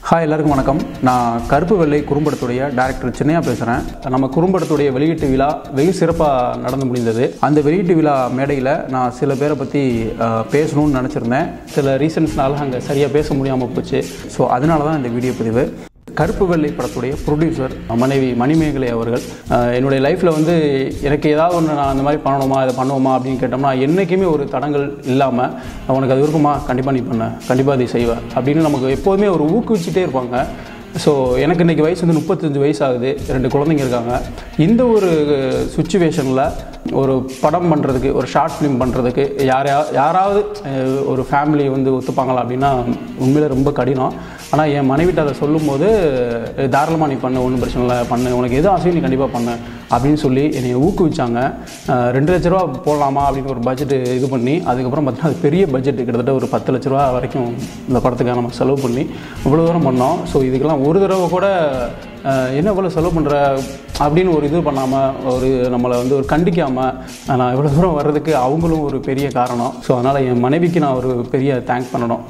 Hi எல்லாருக்கும் வணக்கம் நான் கருப்பு வெள்ளை குறும்படத்துடைய டேரக்டர் சின்னையா பேசுகிறேன் நம்ம குறும்படத்துடைய வெளியீட்டு விழா வெகு சிறப்பாக நடந்து முடிந்தது அந்த வெளியீட்டு விழா மேடையில் நான் சில பேரை பற்றி அஹ், பேசணும்னு நினச்சிருந்தேன் சில ரீசன்ஸ்னால அங்கே சரியாக பேச முடியாமல் போச்சு ஸோ அதனால தான் இந்த வீடியோ பதிவு கருப்பு வெள்ளை படத்துடைய ப்ரொடியூசர் மனைவி மணிமேகலை அவர்கள் அஹ், என்னுடைய லைஃப்பில் வந்து எனக்கு ஏதாவது ஒன்று நான் அந்த மாதிரி பண்ணணுமா இதை பண்ணுவோமா அப்படின்னு கேட்டோம்னா என்றைக்குமே ஒரு தடங்கள் இல்லாமல் உனக்கு அது இருக்குமா கண்டிப்பாக நீ பண்ண கண்டிப்பாக அதை செய்வ அப்படின்னு நமக்கு எப்போதுமே ஒரு ஊக்குவிச்சிட்டே இருப்பாங்க ஸோ எனக்கு இன்றைக்கி வயசு வந்து முப்பத்தஞ்சு வயசு ஆகுது ரெண்டு குழந்தைங்க இருக்காங்க இந்த ஒரு சுச்சுவேஷனில் ஒரு படம் பண்ணுறதுக்கு ஒரு ஷார்ட் ஃபிலிம் பண்ணுறதுக்கு யாரையா யாராவது அஹ், ஒரு ஃபேமிலி வந்து ஒத்துப்பாங்களா அப்படின்னா உண்மையில ரொம்ப கடினம் ஆனால் என் மனைவிட்ட அதை சொல்லும்போது தாராளமாக நீ பண்ணு ஒன்றும் பிரச்சனை இல்லை பண்ணு உனக்கு எது ஆசையும் நீ கண்டிப்பாக பண்ணு அப்படின்னு சொல்லி என்னை ஊக்குவிச்சாங்க அஹ், ரெண்டு லட்ச ரூபா போடலாமா அப்படின்னு ஒரு பட்ஜெட் இது பண்ணி அதுக்கப்புறம் பார்த்தீங்கன்னா அது பெரிய பட்ஜெட் கிட்டத்தட்ட ஒரு பத்து லட்ச ரூபா வரைக்கும் இந்த படத்துக்காக நம்ம செலவு பண்ணி இவ்வளோ தூரம் பண்ணோம் ஸோ இதுக்கெல்லாம் ஒரு தடவை கூட அஹ், என்ன இவ்வளோ செலவு பண்ணுற அப்படின்னு ஒரு இது பண்ணாமல் ஒரு நம்மளை வந்து ஒரு கண்டிக்காமல் நான் இவ்வளோ தூரம் வர்றதுக்கு அவங்களும் ஒரு பெரிய காரணம் ஸோ அதனால் என் மனைவிக்கு நான் ஒரு பெரிய தேங்க்ஸ் பண்ணணும்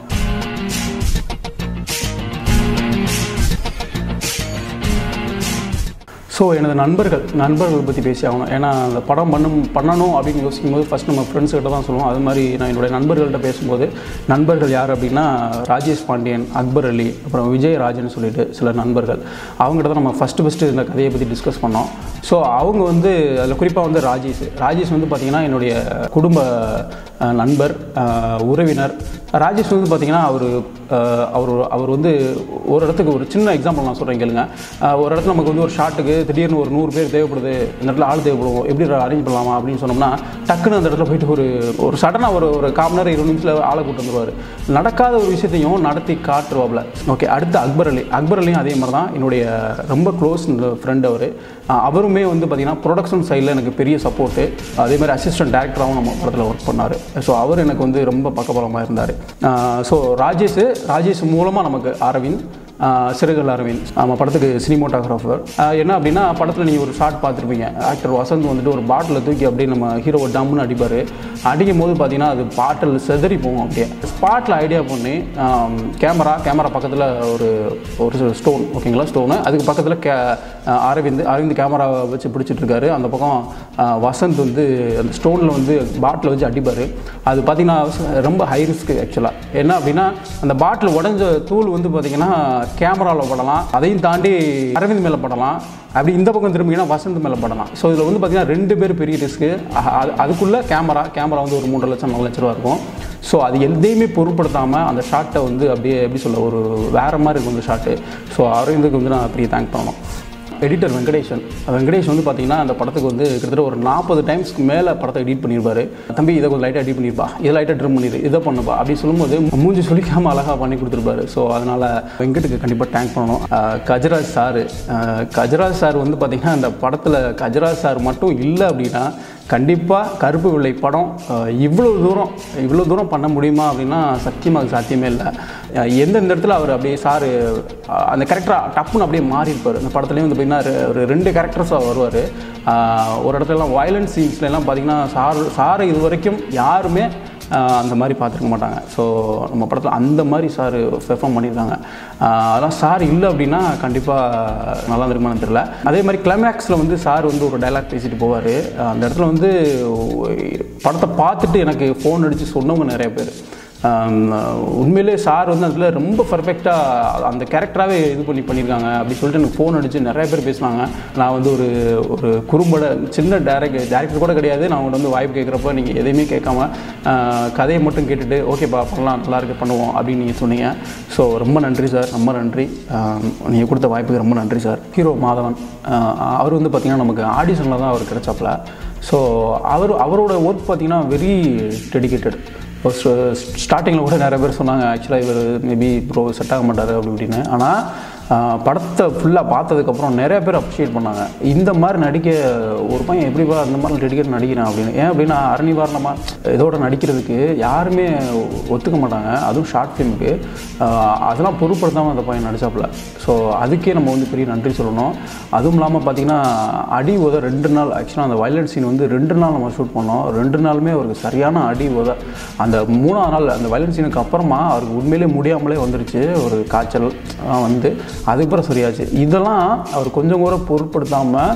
ஸோ எனது நண்பர்கள் நண்பர்கள் பற்றி பேசி ஆகணும் ஏன்னா அந்த படம் பண்ணும் பண்ணணும் அப்படின்னு யோசிக்கும் போது ஃபஸ்ட் நம்ம ஃப்ரெண்ட்ஸ் கிட்ட தான் சொல்லுவோம் அது மாதிரி நான் என்னுடைய நண்பர்கள்ட்ட பேசும்போது நண்பர்கள் யார் அப்படின்னா ராஜேஷ் பாண்டியன் அக்பர் அலி அப்புறம் விஜய் ராஜன் சொல்லிட்டு சில நண்பர்கள் அவங்ககிட்ட தான் நம்ம ஃபஸ்ட்டு ஃபஸ்ட்டு இந்த கதையை பற்றி டிஸ்கஸ் பண்ணோம் ஸோ அவங்க வந்து அதில் குறிப்பாக வந்து ராஜேஷ் ராஜேஷ் வந்து பார்த்திங்கன்னா என்னுடைய குடும்ப அஹ், நண்பர் அஹ், உறவினர் ராஜேஷ் வந்து பார்த்திங்கன்னா அவர் அவர் அவர் வந்து ஒரு இடத்துக்கு ஒரு சின்ன எக்ஸாம்பிள் நான் சொல்கிறேன் கேளுங்க அஹ், ஒரு இடத்துல நமக்கு வந்து ஒரு ஷாட்டுக்கு திடீர்னு ஒரு நூறு பேர் தேவைப்படுது இந்த இடத்துல ஆள் தேவைப்படும் எப்படி அரேஞ்ச் பண்ணலாமா அப்படின்னு சொன்னோம்னா டக்குன்னு அந்த இடத்துல போயிட்டு ஒரு ஒரு சடனாக ஒரு ஒரு கால் மணி நேரம் இருபது நிமிஷத்தில் ஆளை கூட்டு வந்துருவார் நடக்காத ஒரு விஷயத்தையும் நடத்தி காட்டுருவாப்ல ஓகே அடுத்து அக்பர் அலி அக்பர் அலியும் அதே மாதிரி தான் என்னுடைய ரொம்ப க்ளோஸ் ஃப்ரெண்ட் அவர் அவருமே வந்து பார்த்திங்கன்னா ப்ரொடக்ஷன் சைடில் எனக்கு பெரிய சப்போர்ட்டு அதே மாதிரி அசிஸ்டன்ட் டேரக்டராகவும் நம்ம படத்தில் ஒர்க் பண்ணார் ஸோ அவர் எனக்கு வந்து ரொம்ப பக்கபலமாக இருந்தார் ஸோ ராஜேஷ் ராஜேஷ் மூலமாக நமக்கு அரவிந்த் ஆஹ் சிறுகல் அரவிந்த் நம்ம படத்துக்கு சினிமோட்டோகிராஃபர் என்ன அப்படின்னா படத்தில் நீங்கள் ஒரு ஷாட் பார்த்துருப்பீங்க ஆக்டர் வசந்த் வந்துட்டு ஒரு பாட்டிலை தூக்கி அப்படியே நம்ம ஹீரோவை டம்னு அடிப்பார் அடிக்கும் போது பார்த்தீங்கன்னா அது பாட்டில் செதறி போகும் அப்படியே ஸ்பாட்டில் ஐடியா பண்ணி கேமரா கேமரா பக்கத்தில் ஒரு ஒரு ஸ்டோன் ஓகேங்களா ஸ்டோனு அதுக்கு பக்கத்தில் கே ஆஹ் அரவிந்த் அரவிந்த் கேமரா வச்சு பிடிச்சிட்டு இருக்காரு அந்த பக்கம் ஆஹ் வசந்த் வந்து அந்த ஸ்டோனில் வந்து பாட்டில் வச்சு அடிப்பார் அது பார்த்திங்கன்னா ரொம்ப ஹை ரிஸ்க் ஆக்சுவலாக என்ன அப்படின்னா அந்த பாட்டில் உடஞ்ச தூள் வந்து பார்த்திங்கன்னா கேமராவில் படலாம் அதையும் தாண்டி அரவிந்த் மேலே படலாம் அப்படி இந்த பக்கம் திரும்பிங்கன்னா வசந்த் மேலே படலாம் ஸோ இதில் வந்து பார்த்திங்கன்னா ரெண்டு பேர் பெரிய ரிஸ்க்கு அது அதுக்குள்ளே கேமரா கேமரா வந்து ஒரு மூன்றரை லட்சம் நாலு லட்ச ரூபா இருக்கும் ஸோ அது எதையுமே பொருட்படுத்தாமல் அந்த ஷாட்டை வந்து அப்படியே எப்படி சொல்ல ஒரு வேறு மாதிரி இருக்கும் அந்த ஷாட்டு ஸோ அரவிந்துக்கு வந்து நான் பெரிய தேங்க் பண்ணணும் எடிட்டர் வெங்கடேஷன் வெங்கடேஷ் வந்து பார்த்தீங்கன்னா அந்த படத்துக்கு வந்து கிட்டத்தட்ட ஒரு நாற்பது டைம்ஸ்க்கு மேலே படத்தை எடிட் பண்ணியிருப்பாரு தம்பி இதை கொஞ்சம் லைட்டாக எடிட் பண்ணியிருப்பா இதை லைட்டாக ட்ரிம் பண்ணிடு இதை பண்ணுப்பா அப்படி சொல்லும்போது மூஞ்சி சொல்லிக்காமல் அழகாக பண்ணி கொடுத்துருப்பாரு ஸோ அதனால் வெங்கட்டுக்கு கண்டிப்பாக தேங்க் பண்ணணும் அஹ் கஜராஜ் சார் கஜராஜ் சார் வந்து பார்த்திங்கன்னா அந்த படத்தில் கஜராஜ் சார் மட்டும் இல்லை அப்படின்னா கண்டிப்பாக கருப்பு வெள்ளை படம் அஹ், இவ்வளோ தூரம் இவ்வளோ தூரம் பண்ண முடியுமா அப்படின்னா சத்தியமாக அது சாத்தியமே இல்லை அஹ், எந்தெந்த இடத்துல அவர் அப்படியே சாரு அஹ், அந்த கேரக்டராக டப்புன்னு அப்படியே மாறி இருப்பார் அந்த படத்துலேயும் வந்து பார்த்திங்கன்னா ரெ- ஒரு ரெண்டு கேரக்டர்ஸாக வருவார் ஒரு இடத்துலலாம் வயலன்ஸ் சீன்ஸ்லாம் பார்த்திங்கன்னா சார் சாரை இது வரைக்கும் யாருமே ஆஹ் அந்த மாதிரி பார்த்துருக்க மாட்டாங்க ஸோ நம்ம படத்தில் அந்த மாதிரி சார் பெர்ஃபார்ம் பண்ணியிருக்காங்க ஆஹ் அதெல்லாம் சார் இல்லை அப்படின்னா கண்டிப்பாக நல்லா இருக்குமான்னு தெரியல அதே மாதிரி கிளைமேக்ஸில் வந்து சார் வந்து ஒரு டைலாக் பேசிட்டு போவார் அந்த இடத்துல வந்து படத்தை பார்த்துட்டு எனக்கு ஃபோன் அடித்து சொன்னவங்க நிறைய பேர் ஆம், உண்மையிலே சார் வந்து அதில் ரொம்ப பர்ஃபெக்டாக அந்த கேரக்டராகவே இது பண்ணி பண்ணியிருக்காங்க அப்படி சொல்லிட்டு எனக்கு ஃபோன் அடித்து நிறைய பேர் பேசினாங்க நான் வந்து ஒரு ஒரு குறும்பட சின்ன டேரக்ட் டேரக்டர் கூட கிடையாது நான் உங்கள்ட்ட வந்து வாய்ப்பு கேட்குறப்ப நீங்கள் எதையுமே கேட்காம ஆ, கதையை மட்டும் கேட்டுட்டு ஓகேப்பா பண்ணலாம் நல்லா இருக்கு பண்ணுவோம் அப்படின்னு நீங்கள் சொன்னீங்க ஸோ ரொம்ப நன்றி சார் ரொம்ப நன்றி நீங்கள் கொடுத்த வாய்ப்புக்கு ரொம்ப நன்றி சார் ஹீரோ மாதவன் ஆ, அவர் வந்து பார்த்திங்கன்னா நமக்கு ஆடிஷனில் தான் அவர் கிடைச்சாப்புல ஸோ அவர் அவரோட ஒர்க் பார்த்திங்கன்னா வெரி டெடிக்கேட்டட் ஸ்டார்டிங்கில் கூட நிறைய பேர் சொன்னாங்க ஆக்சுவலாக இவர் மேபி ப்ரோ செட் ஆக மாட்டார் அப்படி இப்படின்னு ஆனால் ஆஹ் படத்தை ஃபுல்லாக பார்த்ததுக்கப்புறம் நிறைய பேர் அப்ரிஷியேட் பண்ணாங்க இந்த மாதிரி நடிக்க ஒரு பையன் எப்படிப்பா அந்த மாதிரி டெடிக்கேட் நடிக்கிறான் அப்படின்னு ஏன் அப்படின்னா அறநிவாரணமாக இதோட நடிக்கிறதுக்கு யாருமே ஒத்துக்க மாட்டாங்க அதுவும் ஷார்ட் ஃபிலிமுக்கு அதெல்லாம் பொருட்படுத்தாமல் அந்த பையன் நடிச்சாப்புல ஸோ அதுக்கே நம்ம வந்து பெரிய நன்றி சொல்லணும் அதுவும் இல்லாமல் பார்த்தீங்கன்னா அடி உத ரெண்டு நாள் ஆக்சுவலாக அந்த வயலன்ஸ் சீன் வந்து ரெண்டு நாள் நம்ம ஷூட் பண்ணோம் ரெண்டு நாளுமே அவருக்கு சரியான அடி உத அந்த மூணாவது நாள் அந்த வயலன்ஸ் சீனுக்கு அப்புறமா அவருக்கு உண்மையிலே முடியாமலே வந்துருச்சு ஒரு காய்ச்சல் ஆஹ் வந்து அதுக்கப்புறம் சரியாச்சு இதெல்லாம் அவர் கொஞ்சம் கூட பொருட்படுத்தாமல்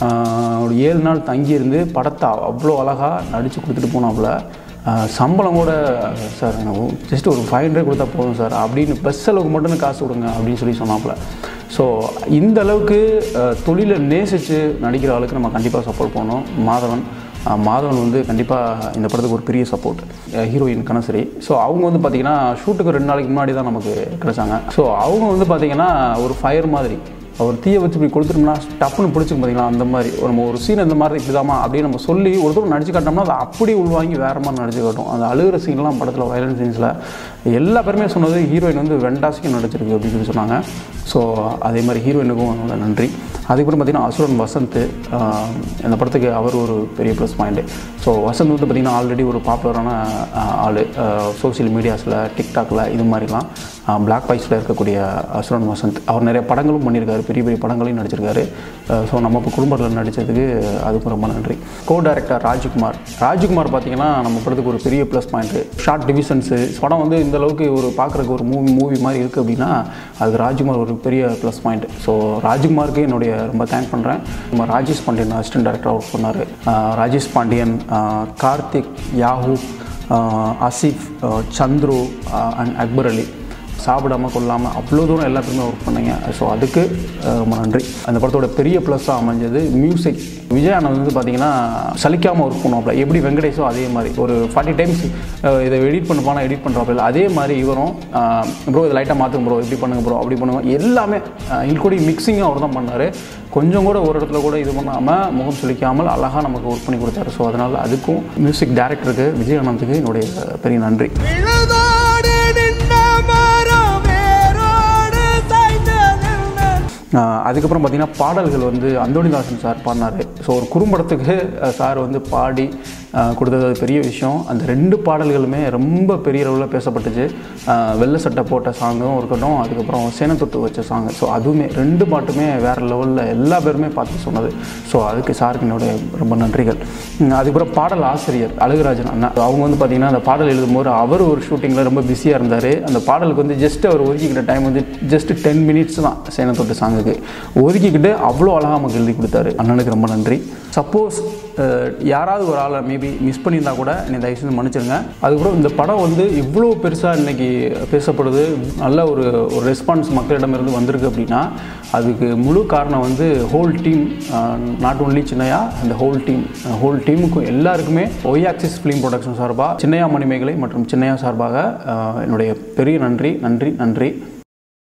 ஒரு ஏழு நாள் தங்கியிருந்து படத்தை அவ்வளோ அழகாக நடித்து கொடுத்துட்டு போனாப்புல ஆஹ் சம்பளம் கூட சார் எனக்கு ஜஸ்ட் ஒரு ஃபைவ் ஹண்ட்ரட் கொடுத்தா போதும் சார் அப்படின்னு பஸ் செலவுக்கு மட்டும் காசு கொடுங்க அப்படின்னு சொல்லி சொன்னாப்புல ஸோ இந்த அளவுக்கு ஆஹ் தொழிலை நேசித்து நடிக்கிற ஆளுக்கு நம்ம கண்டிப்பாக சப்போர்ட் பண்ணணும் மாதவன் ஆஹ் மாதவன் வந்து கண்டிப்பாக இந்த படத்துக்கு ஒரு பெரிய சப்போர்ட் ஹீரோயின் கனசரி ஸோ அவங்க வந்து பார்த்திங்கன்னா ஷூட்டுக்கு ரெண்டு நாளைக்கு முன்னாடி தான் நமக்கு கிடைச்சாங்க ஸோ அவங்க வந்து பார்த்திங்கன்னா ஒரு ஃபயர் மாதிரி அவர் தீயை வச்சு இப்படி கொடுத்துட்டோம்னா டப்புன்னு பிடிச்சிக்கும் பார்த்தீங்களா அந்த மாதிரி ஒரு நம்ம ஒரு சீன் இந்த மாதிரி இப்படிதாம்மா அப்படின்னு நம்ம சொல்லி ஒரு தூரம் நடிச்சு காட்டோம்னா அதை அப்படியே உள்வாங்கி வேறு மாதிரி நடிச்சு காட்டும் அந்த அழுகிற சீன்லாம் படத்தில் வயலன்ஸ் சீன்ஸில் எல்லா பேருமே சொன்னது ஹீரோயின் வந்து வெண்டாசிக்கு நடிச்சிருக்கு அப்படின்னு சொல்லி சொன்னாங்க ஸோ அதே மாதிரி ஹீரோயினுக்கும் அவங்களோட நன்றி அதுக்கப்புறம் பார்த்தீங்கன்னா அசுரன் வசந்த் ஆஹ் இந்த படத்துக்கு அவர் ஒரு பெரிய ப்ளஸ் பாயிண்ட்டு ஸோ வசந்த் வந்து பார்த்திங்கன்னா ஆல்ரெடி ஒரு பாப்புலரான ஆள் சோஷியல் மீடியாஸில் டிக்டாக்ல இது மாதிரிலாம் பிளாக் பாய்ஸில் இருக்கக்கூடிய அசுரன் வசந்த் அவர் நிறைய படங்களும் பண்ணியிருக்காரு பெரிய பெரிய படங்களையும் நடிச்சிருக்காரு ஸோ நம்ம இப்போ குடும்பத்தில் நடித்ததுக்கு அதுக்கும் ரொம்ப நன்றி கோ டைரக்டர் ராஜ்குமார் ராஜ்குமார் பார்த்தீங்கன்னா நம்ம படத்துக்கு ஒரு பெரிய ப்ளஸ் பாயிண்ட்டு ஷார்ட் டிவிஷன்ஸு படம் வந்து இந்த அளவுக்கு ஒரு பார்க்குறக்கு ஒரு மூவி மூவி மாதிரி இருக்குது அப்படின்னா அதுக்கு ராஜ்குமார் ஒரு பெரிய ப்ளஸ் பாயிண்ட் ஸோ ராஜ்குமாருக்கு என்னுடைய ரொம்ப தேங்க் பண்ணுறேன் நம்ம ராஜேஷ் பாண்டியன் அசிஸ்டன்ட் டைரக்டராக ஒர்க் பண்ணார் ராஜேஷ் பாண்டியன் ஆஹ் கார்த்திக் யாஹூ ஆஹ் ஆசிஃப் ஆஹ் சந்துரு அண்ட் அக்பர் அலி சாப்பிடாம கொள்ளாமல் அவ்வளோ தூரம் எல்லா பேருமே ஒர்க் பண்ணீங்க ஸோ அதுக்கு அஹ், ரொம்ப நன்றி அந்த படத்தோட பெரிய ப்ளஸ்ஸாக அமைஞ்சது மியூசிக் விஜய் ஆனந்த் வந்து பார்த்தீங்கன்னா சலிக்காமல் ஒர்க் பண்ணுவாப்ல எப்படி வெங்கடேஷோ அதே மாதிரி ஒரு ஃபார்ட்டி டைம்ஸ் இதை எடிட் பண்ண போனால் எடிட் பண்ணுறாப்புல அதே மாதிரி இவரும் ப்ரோ இதை லைட்டாக மாற்றுங்க ப்ரோ இப்படி பண்ணுங்க ப்ரோ அப்படி பண்ணுங்க எல்லாமே இன்க்ளூடிங் மிக்சிங்கும் அவர் தான் பண்ணார் கொஞ்சம் கூட ஒரு இடத்துல கூட இது பண்ணாமல் முகம் சுளிக்காமல் அழகாக நமக்கு ஒர்க் பண்ணி கொடுத்தாரு ஸோ அதனால் அதுக்கும் மியூசிக் டைரக்டருக்கு விஜய் ஆனந்துக்கு என்னுடைய பெரிய நன்றி விழுதோடு நின்ற மரம் வேரோடு சாய்ந்ததென்ன? ஆஹ் அதுக்கப்புறம் பார்த்தீங்கன்னா பாடல்கள் வந்து அந்தோணிதாசன் சார் பாடினார் ஸோ ஒரு குறும்படத்துக்கு அஹ், சார் வந்து பாடி ஆஹ், கொடுத்தது அது பெரிய விஷயம் அந்த ரெண்டு பாடல்களுமே ரொம்ப பெரிய அளவில் பேசப்பட்டுச்சு ஆஹ், வெள்ளை சட்டை போட்ட சாங்கும் இருக்கட்டும் அதுக்கப்புறம் சேனத்தொட்டு வச்ச சாங் ஸோ அதுவுமே ரெண்டு பாட்டுமே வேறு லெவலில் எல்லா பேருமே பார்த்து சொன்னது ஸோ அதுக்கு சாருக்கு என்னுடைய ரொம்ப நன்றிகள் உம், அதுக்கப்புறம் பாடல் ஆசிரியர் அழகுராஜன் அண்ணா அவங்க வந்து பார்த்திங்கன்னா அந்த பாடல் எழுதும்போது அவர் ஒரு ஷூட்டிங்கில் ரொம்ப பிஸியாக இருந்தார் அந்த பாடலுக்கு வந்து ஜஸ்ட் அவர் ஒதுக்கிக்கிட்ட டைம் வந்து ஜஸ்ட் டென் மினிட்ஸ் தான் சேனத்தொட்டு சாங்குக்கு ஒதுக்கிக்கிட்டு அவ்வளோ அழகாக நமக்கு எழுதி கொடுத்தாரு அண்ணனுக்கு ரொம்ப நன்றி சப்போஸ் யாராவது ஒரு ஆளை மேபி மிஸ் பண்ணியிருந்தா கூட என்னை தயவு செஞ்சு மன்னிச்சிருங்க அதுக்கப்புறம் இந்த படம் வந்து இவ்வளோ பெருசாக இன்னைக்கு பேசப்படுது நல்ல ஒரு ஒரு ரெஸ்பான்ஸ் மக்களிடமிருந்து வந்திருக்கு அப்படின்னா அதுக்கு முழு காரணம் வந்து whole team not only Chinnaiya அந்த ஹோல் டீம் ஹோல் டீமுக்கும் எல்லாருக்குமே ஒய் ஆக்சிஸ் ஃபிலிம் ப்ரொடக்ஷன் சார்பாக சின்னையா மணிமேகலை மற்றும் சின்னையா சார்பாக அஹ், என்னுடைய பெரிய நன்றி நன்றி நன்றி